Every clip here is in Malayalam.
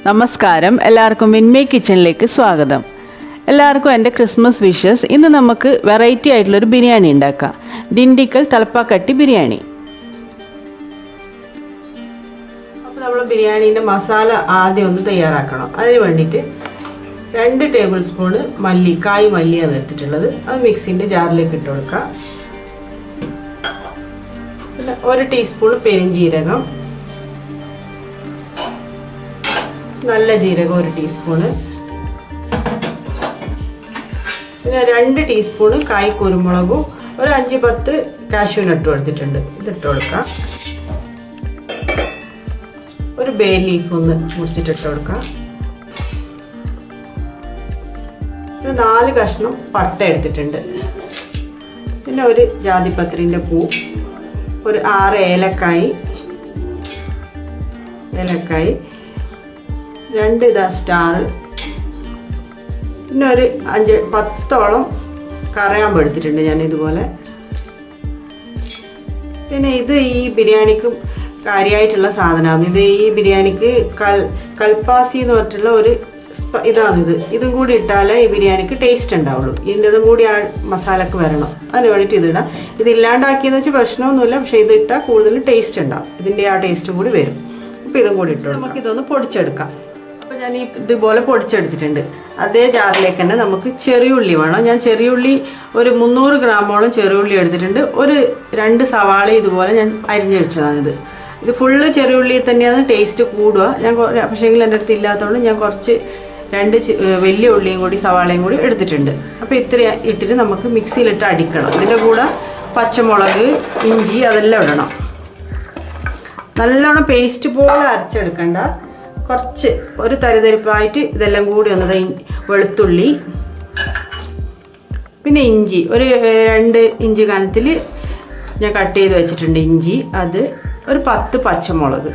നമസ്കാരം എല്ലാവർക്കും വിൻമേ കിച്ചണിലേക്ക് സ്വാഗതം എല്ലാവർക്കും എൻ്റെ ക്രിസ്മസ് വിഷസ് ഇന്ന് നമുക്ക് വെറൈറ്റി ആയിട്ടുള്ളൊരു ബിരിയാണി ഉണ്ടാക്കാം ദിണ്ടിക്കൽ തലപ്പാക്കട്ടി ബിരിയാണി അപ്പോൾ നമ്മൾ ബിരിയാണീൻ്റെ മസാല ആദ്യം ഒന്ന് തയ്യാറാക്കണം അതിന് വേണ്ടിയിട്ട് രണ്ട് ടേബിൾ സ്പൂണ് മല്ലി കായ് മല്ലിയാണ് എടുത്തിട്ടുള്ളത് അത് മിക്സിൻ്റെ ജാറിലേക്ക് ഇട്ട് കൊടുക്കാം പിന്നെ ഒരു ടീസ്പൂൺ പെരിഞ്ജീരകം നല്ല ജീരകം ഒരു ടീസ്പൂണ് പിന്നെ രണ്ട് ടീസ്പൂണ് കായ് കുരുമുളകും ഒരു അഞ്ച് പത്ത് കാഷ്യൂ നട്ടും എടുത്തിട്ടുണ്ട് ഇതിട്ട് കൊടുക്കാം ഒരു ബേ ലീഫ് ഒന്ന് മുറിച്ചിട്ടിട്ട് കൊടുക്കാം ഒരു നാല് കഷ്ണം പട്ട എടുത്തിട്ടുണ്ട് പിന്നെ ഒരു ജാതിപത്രിൻ്റെ പൂ ഒരു ആറ് ഏലക്കായി ഏലക്കായി രണ്ട് ഇതാ സ്റ്റാർ പിന്നെ ഒരു അഞ്ച് പത്തോളം കറയാമ്പ് എടുത്തിട്ടുണ്ട് ഞാൻ ഇതുപോലെ പിന്നെ ഇത് ഈ ബിരിയാണിക്കും കാര്യമായിട്ടുള്ള സാധനമാണ് ഇത് ഈ ബിരിയാണിക്ക് കൽ കൽപ്പാസി എന്ന് പറഞ്ഞിട്ടുള്ള ഒരു സ്പ- ഇതാണിത് ഇതും കൂടി ഇട്ടാലേ ഈ ബിരിയാണിക്ക് ടേസ്റ്റ് ഉണ്ടാവുള്ളൂ ഇതിൻ്റെതും കൂടി ആ മസാലക്ക് വരണം അതിന് വേണ്ടിയിട്ട് ഇതിടാം ഇത് ഇല്ലാണ്ടാക്കിയെന്ന് വെച്ചാൽ പ്രശ്നമൊന്നുമില്ല പക്ഷേ ഇത് ഇട്ടാൽ കൂടുതൽ ടേസ്റ്റ് ഉണ്ടാവും ഇതിൻ്റെ ആ ടേസ്റ്റും കൂടി വരും അപ്പോൾ ഇതും കൂടി ഇട്ടു നമുക്ക് ഇതൊന്ന് പൊടിച്ചെടുക്കാം അപ്പോൾ ഞാൻ ഈ ഇതുപോലെ പൊടിച്ചെടുത്തിട്ടുണ്ട് അതേ ജാറിലേക്ക് തന്നെ നമുക്ക് ചെറിയുള്ളി വേണം ഞാൻ ചെറിയുള്ളി ഒരു മുന്നൂറ് ഗ്രാമോളം ചെറിയുള്ളി എടുത്തിട്ടുണ്ട് ഒരു രണ്ട് സവാള ഇതുപോലെ ഞാൻ അരിഞ്ഞടിച്ചതാണ് ഇത് ഇത് ഫുള്ള് ചെറിയുള്ളി തന്നെയാണ് ടേസ്റ്റ് കൂടുക ഞാൻ കൊ- പക്ഷേങ്കിൽ എൻ്റെ അടുത്ത് ഇല്ലാത്തതുകൊണ്ട് ഞാൻ കുറച്ച് രണ്ട് ചെ- ഏഹ് വലിയ ഉള്ളിയും കൂടി സവാളയും കൂടി എടുത്തിട്ടുണ്ട് അപ്പോൾ ഇത്ര ഇട്ടിട്ട് നമുക്ക് മിക്സിയിലിട്ട് അടിക്കണം ഇതിൻ്റെ കൂടെ പച്ചമുളക് ഇഞ്ചി അതെല്ലാം ഇടണം നല്ലോണം പേസ്റ്റ് പോലെ അരച്ചെടുക്കണ്ട കുറച്ച് ഒരു തരിതരിപ്പായിട്ട് ഇതെല്ലാം കൂടി ഒന്ന് ദേ വെളുത്തുള്ളി പിന്നെ ഇഞ്ചി ഒരു ഏഹ്, രണ്ട് ഇഞ്ചി കനത്തിൽ ഞാൻ കട്ട് ചെയ്ത് വെച്ചിട്ടുണ്ട് ഇഞ്ചി അത് ഒരു പത്ത് പച്ചമുളക്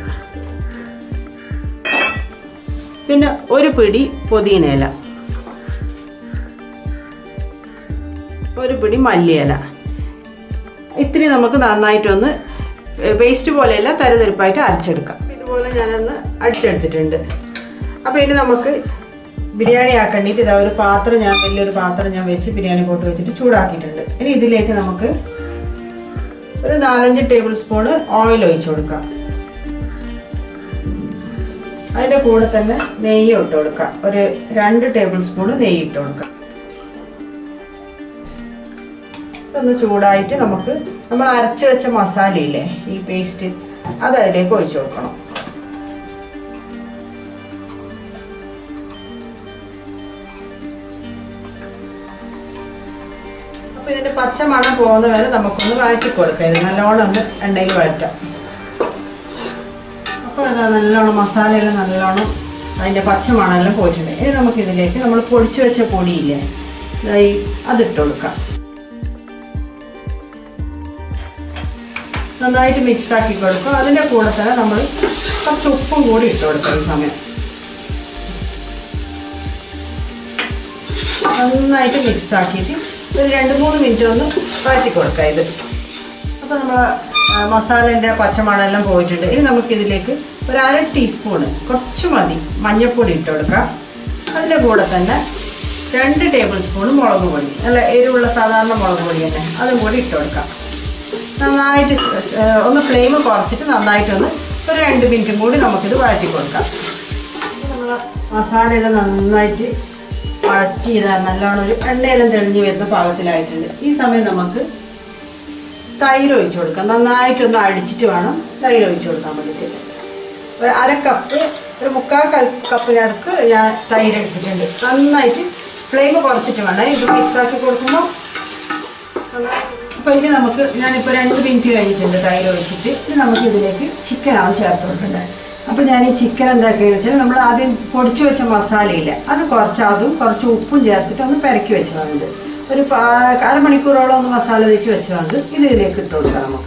പിന്നെ ഒരു പിടി പുതിനയില ഒരു പിടി മല്ലിയില ഇത്തിരി നമുക്ക് നന്നായിട്ടൊന്ന് പേസ്റ്റ് പോലെയല്ല തരിതരിപ്പായിട്ട് അരച്ചെടുക്കാം ഇതുപോലെ ഞാനൊന്ന് അടിച്ചെടുത്തിട്ടുണ്ട് അപ്പോൾ ഇനി നമുക്ക് ബിരിയാണി ആക്കേണ്ടിയിട്ട് ഇതാ ഒരു പാത്രം ഞാൻ വലിയൊരു പാത്രം ഞാൻ വെച്ച് ബിരിയാണി പോട്ട് വെച്ചിട്ട് ചൂടാക്കിയിട്ടുണ്ട് ഇനി ഇതിലേക്ക് നമുക്ക് ഒരു നാലഞ്ച് ടേബിൾ സ്പൂണ് ഓയിൽ ഒഴിച്ചു കൊടുക്കാം അതിൻ്റെ കൂടെ തന്നെ നെയ്യ് ഇട്ട് കൊടുക്കാം ഒരു രണ്ട് ടേബിൾ സ്പൂണ് നെയ്യ് ഇട്ട് കൊടുക്കാം ഇതൊന്ന് ചൂടായിട്ട് നമുക്ക് നമ്മൾ അരച്ച് വെച്ച മസാലയില്ലേ ഈ പേസ്റ്റ് അത് അതിലേക്ക് ഒഴിച്ചു കൊടുക്കണം അപ്പോൾ ഇതിൻ്റെ പച്ച മണം പോകുന്ന വരെ നമുക്കൊന്ന് വഴറ്റി കൊടുക്കാം ഇത് നല്ലോണം ഒന്ന് എണ്ണയിൽ വഴറ്റാം അപ്പോൾ അത് നല്ലോണം മസാലയെല്ലാം നല്ലോണം അതിൻ്റെ പച്ച മണമെല്ലാം പോയിട്ടുണ്ട് ഇനി നമുക്കിതിലേക്ക് നമ്മൾ പൊടിച്ചു വെച്ച പൊടിയില്ലേ ദാ ഈ അതിട്ട് കൊടുക്കാം നന്നായിട്ട് മിക്സ് ആക്കി കൊടുക്കും അതിൻ്റെ കൂടെ തന്നെ നമ്മൾ കുറച്ച് ഉപ്പും കൂടി ഇട്ട് കൊടുക്കാം ഈ സമയം നന്നായിട്ട് മിക്സ് ആക്കിയിട്ട് ഒരു രണ്ട് മൂന്ന് മിനിറ്റ് ഒന്ന് വഴറ്റി കൊടുക്കാം ഇത് അപ്പോൾ നമ്മൾ മസാലേൻ്റെ പച്ചമണെല്ലാം പോയിട്ടുണ്ട് ഇനി നമുക്കിതിലേക്ക് ഒരു അര ടീസ്പൂണ് കുറച്ച് മതി മഞ്ഞൾപ്പൊടി ഇട്ട് കൊടുക്കാം അതിൻ്റെ കൂടെ തന്നെ രണ്ട് ടേബിൾ സ്പൂൺ മുളക് പൊടി നല്ല എരിവുള്ള സാധാരണ മുളക് പൊടി തന്നെ അതും കൂടി ഇട്ട് കൊടുക്കാം നന്നായിട്ട് സ് ഒന്ന് ഫ്ലെയിം കുറച്ചിട്ട് നന്നായിട്ടൊന്ന് ഒരു രണ്ട് മിനിറ്റും കൂടി നമുക്കിത് വഴറ്റി കൊടുക്കാം നമ്മൾ മസാലയെല്ലാം നന്നായിട്ട് വഴറ്റി ചെയ്താൽ നല്ലോണം ഒരു എണ്ണയെല്ലാം തെളിഞ്ഞ് വരുന്ന പാകത്തിലായിട്ടുണ്ട് ഈ സമയം നമുക്ക് തൈര് ഒഴിച്ചു കൊടുക്കാം നന്നായിട്ടൊന്ന് അടിച്ചിട്ട് വേണം തൈര് ഒഴിച്ചു കൊടുക്കാൻ വേണ്ടിയിട്ട് ഒരു അര കപ്പ് ഒരു മുക്കാൽ കൽ കപ്പിനടുത്ത് ഞാൻ തൈര് എടുത്തിട്ടുണ്ട് നന്നായിട്ട് ഫ്ലെയിം കുറച്ചിട്ട് വേണം ഇത് മിക്സ് ആക്കി കൊടുക്കുമ്പോൾ അപ്പോൾ ഇനി നമുക്ക് ഞാനിപ്പോൾ രണ്ട് മിനിറ്റ് കഴിഞ്ഞിട്ടുണ്ട് തൈര് ഒഴിച്ചിട്ട് ഇനി നമുക്ക് ഇതിലേക്ക് ചിക്കനാണ് ചേർത്ത് കൊടുക്കേണ്ടത് അപ്പോൾ ഞാൻ ഈ ചിക്കൻ എന്താക്കിയെന്ന് വെച്ചാൽ നമ്മൾ ആദ്യം പൊടിച്ചു വെച്ച മസാലയില്ല അത് കുറച്ച് അതും കുറച്ച് ഉപ്പും ചേർത്തിട്ട് ഒന്ന് പെരക്കി വെച്ചതാണ് ഒരു പ- അരമണിക്കൂറോളം ഒന്ന് മസാല തേച്ച് വെച്ചതാണ് ഇത് ഇതിലേക്ക് ഇട്ട് കൊടുക്കാം നമുക്ക്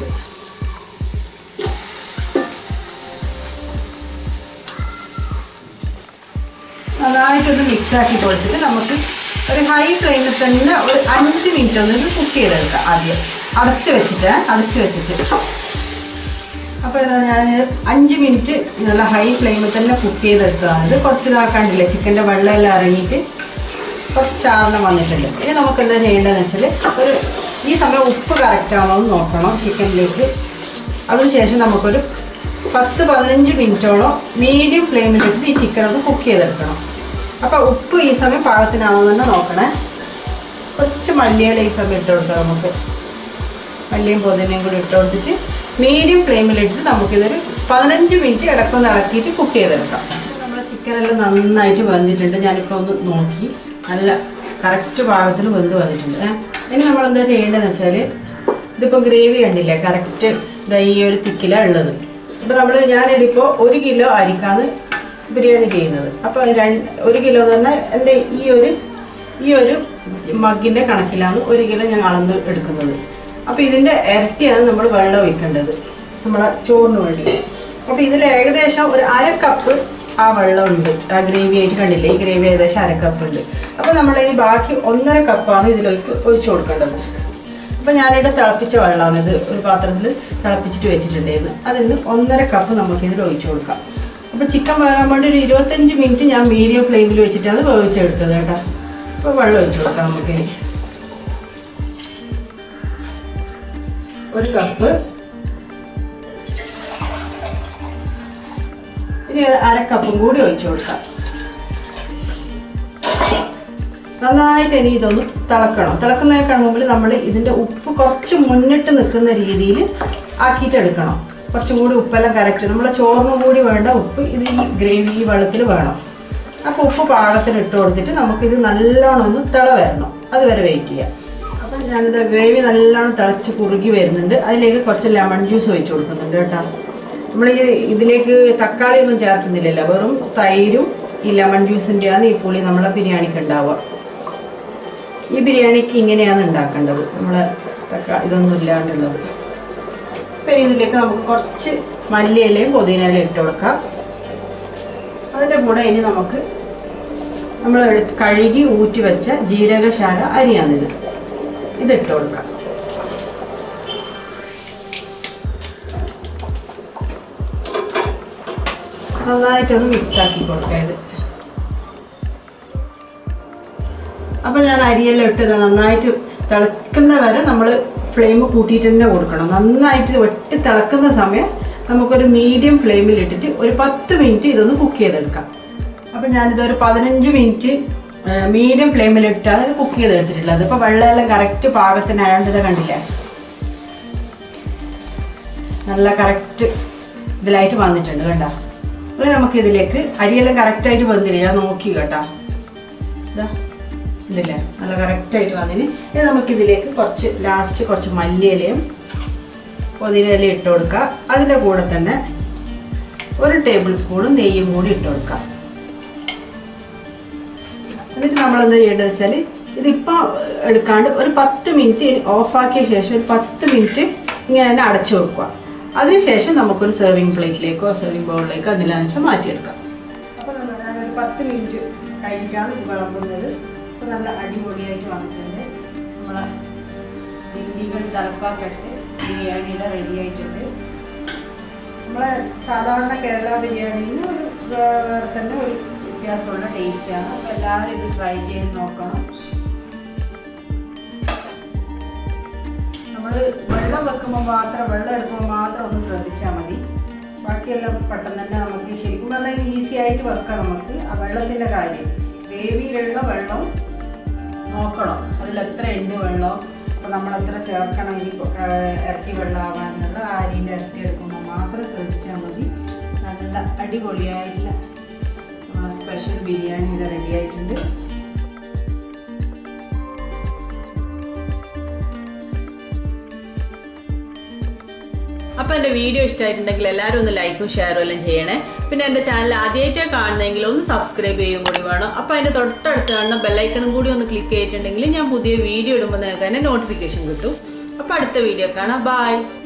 നന്നായിട്ടൊന്ന് മിക്സ് ആക്കി കൊടുത്തിട്ട് നമുക്ക് ഒരു ഹൈ ഫ്ലെയിമിൽ തന്നെ ഒരു അഞ്ച് മിനിറ്റ് ഒന്ന് ഇത് കുക്ക് ചെയ്തെടുക്കാം ആദ്യം അടച്ച് വെച്ചിട്ട് അടച്ച് വെച്ചിട്ട് അപ്പോൾ അപ്പോൾ ഇതാ ഞാൻ അഞ്ച് മിനിറ്റ് നല്ല ഹൈ ഫ്ലെയിമിൽ തന്നെ കുക്ക് ചെയ്തെടുത്തതാണ് ഇത് കുറച്ച് ഇതാക്കാണ്ടില്ലേ ചിക്കൻ്റെ വെള്ളമെല്ലാം ഇറങ്ങിയിട്ട് കുറച്ച് ചാറിന് വന്നിട്ടുണ്ട് ഇനി നമുക്ക് എന്താ ചെയ്യേണ്ടതെന്ന് വെച്ചാൽ ഒരു ഈ സമയം ഉപ്പ് കറക്റ്റ് ആണോ എന്ന് നോക്കണം ചിക്കനിലേക്ക് അതിനുശേഷം നമുക്കൊരു പത്ത് പതിനഞ്ച് മിനിറ്റോളം മീഡിയം ഫ്ലെയിമിലിട്ട് ഈ ചിക്കൻ ഒന്ന് കുക്ക് ചെയ്തെടുക്കണം അപ്പോൾ ഉപ്പ് ഈ സമയം പാകത്തിനാണോ എന്ന് തന്നെ നോക്കണേ കുറച്ച് മല്ലിയില ഈ സമയം ഇട്ട് കൊടുക്കാം നമുക്ക് മല്ലിയും പുതിനയും കൂടി ഇട്ട് കൊടുത്തിട്ട് മീഡിയം ഫ്ലെയിമിലിട്ട് നമുക്കിതൊരു പതിനഞ്ച് മിനിറ്റ് ഇടക്കൊന്ന് ഇളക്കിയിട്ട് കുക്ക് ചെയ്തെടുക്കാം നമ്മുടെ ചിക്കനെല്ലാം നന്നായിട്ട് വെന്തിട്ടുണ്ട് ഞാനിപ്പോൾ ഒന്ന് നോക്കി നല്ല കറക്റ്റ് പാകത്തിന് വെന്ത് വന്നിട്ടുണ്ട് ഏ. ഇനി നമ്മൾ എന്താ ചെയ്യേണ്ടതെന്ന് വെച്ചാൽ ഇതിപ്പോൾ ഗ്രേവി കണ്ടില്ലേ കറക്റ്റ് ഇതാ ഈ ഒരു തിക്കിലാണ് ഉള്ളത് അപ്പോൾ നമ്മൾ ഞാനിതിപ്പോൾ ഒരു കിലോ അരിക്കാണ് ബിരിയാണി ചെയ്യുന്നത് അപ്പോൾ രണ്ട് ഒരു കിലോ എന്ന് പറഞ്ഞാൽ എൻ്റെ ഈ ഒരു ഈ ഒരു മഗ്ഗിൻ്റെ കണക്കിലാണ് ഒരു കിലോ ഞാൻ അളന്ന് എടുക്കുന്നത് അപ്പോൾ ഇതിൻ്റെ ഇരട്ടിയാണ് നമ്മൾ വെള്ളം ഒഴിക്കേണ്ടത് നമ്മളെ ചോറിന് വേണ്ടി അപ്പോൾ ഇതിൽ ഏകദേശം ഒരു അര കപ്പ് ആ വെള്ളം ഉണ്ട് ആ ഗ്രേവി ആയിട്ട് കണ്ടില്ലേ ഈ ഗ്രേവി ഏകദേശം അര കപ്പ് ഉണ്ട് അപ്പോൾ നമ്മളിനി ബാക്കി ഒന്നര കപ്പാണ് ഇതിലേക്ക് ഒഴിച്ചു കൊടുക്കേണ്ടത് അപ്പോൾ ഞാനിവിടെ തിളപ്പിച്ച വെള്ളമാണ് ഇത് ഒരു പാത്രത്തിൽ തിളപ്പിച്ചിട്ട് വെച്ചിട്ടുണ്ടായിരുന്നു അതിന് ഒന്നര കപ്പ് നമുക്ക് ഇതിൽ ഒഴിച്ചു കൊടുക്കാം അപ്പോൾ ചിക്കൻ വേകാൻ വേണ്ടി ഒരു ഇരുപത്തഞ്ച് മിനിറ്റ് ഞാൻ മീഡിയം ഫ്ലെയിമിൽ വെച്ചിട്ടാണ് വേവിച്ചെടുത്തത് കേട്ടോ അപ്പോൾ വെള്ളം ഒഴിച്ചു കൊടുക്കാം നമുക്കിനി ഒരു കപ്പ് ഇനി ഒരു അര കപ്പും കൂടി ഒഴിച്ചു കൊടുക്കാം നന്നായിട്ട് ഇനി ഇതൊന്ന് തിളക്കണം തിളക്കുന്നതിനേക്കാൾ മുമ്പിൽ നമ്മൾ ഇതിൻ്റെ ഉപ്പ് കുറച്ച് മുന്നിട്ട് നിൽക്കുന്ന രീതിയിൽ ആക്കിയിട്ടെടുക്കണം കുറച്ചും കൂടി ഉപ്പെല്ലാം കറക്റ്റ് നമ്മളെ ചോറിനും കൂടി വേണ്ട ഉപ്പ് ഇത് ഈ ഗ്രേവി ഈ വെള്ളത്തിൽ വേണം അപ്പോൾ ഉപ്പ് പാകത്തിന് ഇട്ട് കൊടുത്തിട്ട് നമുക്കിത് നല്ലോണം ഒന്ന് തിള വരണം അതുവരെ വെയിറ്റ് ചെയ്യാം അപ്പം ഞാനിത് ഗ്രേവി നല്ലോണം തിളച്ച് കുറുകി വരുന്നുണ്ട് അതിലേക്ക് കുറച്ച് ലെമൺ ജ്യൂസ് ഒഴിച്ച് കൊടുക്കുന്നുണ്ട് കേട്ടോ നമ്മൾ ഈ ഇതിലേക്ക് തക്കാളി ഒന്നും ചേർക്കുന്നില്ലല്ലോ വെറും തൈരും ഈ ലെമൺ ജ്യൂസിൻ്റെയാണ് ഈ പുളി നമ്മളെ ബിരിയാണിക്ക് ഉണ്ടാവുക ഈ ബിരിയാണിക്ക് ഇങ്ങനെയാണ് ഉണ്ടാക്കേണ്ടത് നമ്മളെ തക്കാളി ഇതൊന്നും ഇല്ലാണ്ടുള്ളത് പിന്നെ ഇതിലേക്ക് നമുക്ക് കുറച്ച് മല്ലിയിലയും പുതിനയിലയും ഇട്ട് കൊടുക്കാം അതിൻ്റെ കൂടെ ഇനി നമുക്ക് നമ്മൾ എടുത്ത് കഴുകി ഊറ്റി വെച്ച ജീരകശാല അരിയാണിത് ഇത് ഇട്ട് കൊടുക്കാം നന്നായിട്ടൊന്ന് മിക്സ് ആക്കി കൊടുക്കാം ഇത് അപ്പം ഞാൻ അരിയെല്ലാം ഇട്ടത് നന്നായിട്ട് തിളക്കുന്ന വരെ നമ്മൾ ഫ്ലെയിം കൂട്ടിയിട്ട് തന്നെ കൊടുക്കണം നന്നായിട്ട് വെട്ടി തിളക്കുന്ന സമയം നമുക്കൊരു മീഡിയം ഫ്ലെയിമിൽ ഇട്ടിട്ട് ഒരു പത്ത് മിനിറ്റ് ഇതൊന്ന് കുക്ക് ചെയ്തെടുക്കാം അപ്പം ഞാനിത് ഒരു പതിനഞ്ച് മിനിറ്റ് മീഡിയം ഫ്ലെയിമിൽ ഇട്ടാണ് ഇത് കുക്ക് ചെയ്തെടുത്തിട്ടുള്ളത് ഇപ്പോൾ വെള്ളമെല്ലാം കറക്റ്റ് പാകത്തിനായോണ്ട് ഇത് കണ്ടില്ലേ നല്ല കറക്റ്റ് ഇതിലായിട്ട് വന്നിട്ടുണ്ട് കേട്ടോ ഇനി നമുക്ക് ഇതിലേക്ക് അരിയെല്ലാം കറക്റ്റായിട്ട് വന്നില്ല ഞാൻ നോക്കി കേട്ടോ ഇതാ ഇതല്ലേ നല്ല കറക്റ്റായിട്ട് വന്നിന് ഇനി നമുക്കിതിലേക്ക് കുറച്ച് ലാസ്റ്റ് കുറച്ച് മല്ലിയിലയും പുതിനയിലയും ഇട്ട് കൊടുക്കുക അതിൻ്റെ കൂടെ തന്നെ ഒരു ടേബിൾ സ്പൂൺ നെയ്യും കൂടി ഇട്ട് കൊടുക്കുക എന്നിട്ട് നമ്മൾ എന്താ ചെയ്യേണ്ടത് വെച്ചാൽ ഇതിപ്പോൾ എടുക്കാണ്ട് ഒരു പത്ത് മിനിറ്റ് ഓഫാക്കിയ ശേഷം ഒരു പത്ത് മിനിറ്റ് ഇങ്ങനെ തന്നെ അടച്ചു വെക്കുക അതിനുശേഷം നമുക്കൊരു സെർവിങ് പ്ലേറ്റിലേക്കോ സെർവിങ് ബൗളിലേക്കോ അതിനനുസരിച്ച് മാറ്റിയെടുക്കാം അപ്പോൾ നമ്മൾ ഞാനൊരു പത്ത് മിനിറ്റ് കഴിഞ്ഞിട്ടാണ് ഇത് വിളമ്പുന്നത് അപ്പോൾ നല്ല അടിപൊളിയായിട്ട് വന്നിട്ടുണ്ട് നമ്മളെ ഡിണ്ടികൾ തലപ്പാക്കട്ട് ബിരിയാണിയുടെ റെഡി ആയിട്ടുണ്ട് നമ്മളെ സാധാരണ കേരള ബിരിയാണിയിൽ നിന്ന് ഒരു വേ- വേറെ തന്നെ ഒരു വ്യത്യാസമുള്ള ടേസ്റ്റാണ് അപ്പോൾ എല്ലാവരും ഇത് ട്രൈ ചെയ്ത് നോക്കണം നമ്മൾ വെള്ളം വെക്കുമ്പോൾ മാത്രം വെള്ളം എടുക്കുമ്പോൾ മാത്രം ഒന്ന് ശ്രദ്ധിച്ചാൽ മതി ബാക്കിയെല്ലാം പെട്ടെന്ന് തന്നെ നമുക്ക് ശരിക്കും പറഞ്ഞാൽ ഈസി ആയിട്ട് വെക്കാം നമുക്ക് ആ വെള്ളത്തിൻ്റെ കാര്യം ഗ്രേവിയിലുള്ള വെള്ളം നോക്കണം അതിൽ എത്ര ഉണ്ട് വെള്ളം അപ്പോൾ നമ്മൾ എത്ര ചേർക്കണം ഇനി ഇരട്ടി വെള്ളമാവാൻ എന്നുള്ള ആ അരിൻ്റെ ഇരട്ടി എടുക്കുമ്പോൾ മാത്രം ശ്രദ്ധിച്ചാൽ മതി നല്ല അടിപൊളിയായിട്ടുള്ള നമ്മളെ സ്പെഷ്യൽ ബിരിയാണി ഇവിടെ റെഡി ആയിട്ടുണ്ട് അപ്പോൾ എൻ്റെ വീഡിയോ ഇഷ്ടമായിട്ടുണ്ടെങ്കിൽ എല്ലാവരും ഒന്ന് ലൈക്കും ഷെയറും എല്ലാം ചെയ്യണേ പിന്നെ എൻ്റെ ചാനൽ ആദ്യമായിട്ടാണ് കാണുന്നതെങ്കിൽ ഒന്ന് സബ്സ്ക്രൈബ് ചെയ്യും കൂടി വേണം അപ്പോൾ അതിൻ്റെ തൊട്ടടുത്ത് കാണുന്ന ബെല്ലൈക്കണും കൂടി ഒന്ന് ക്ലിക്ക് ചെയ്തിട്ടുണ്ടെങ്കിൽ ഞാൻ പുതിയ വീഡിയോ ഇടുമ്പോൾ നിങ്ങൾക്ക് അതിൻ്റെ നോട്ടിഫിക്കേഷൻ കിട്ടും അപ്പോൾ അടുത്ത വീഡിയോ കാണാം ബായ്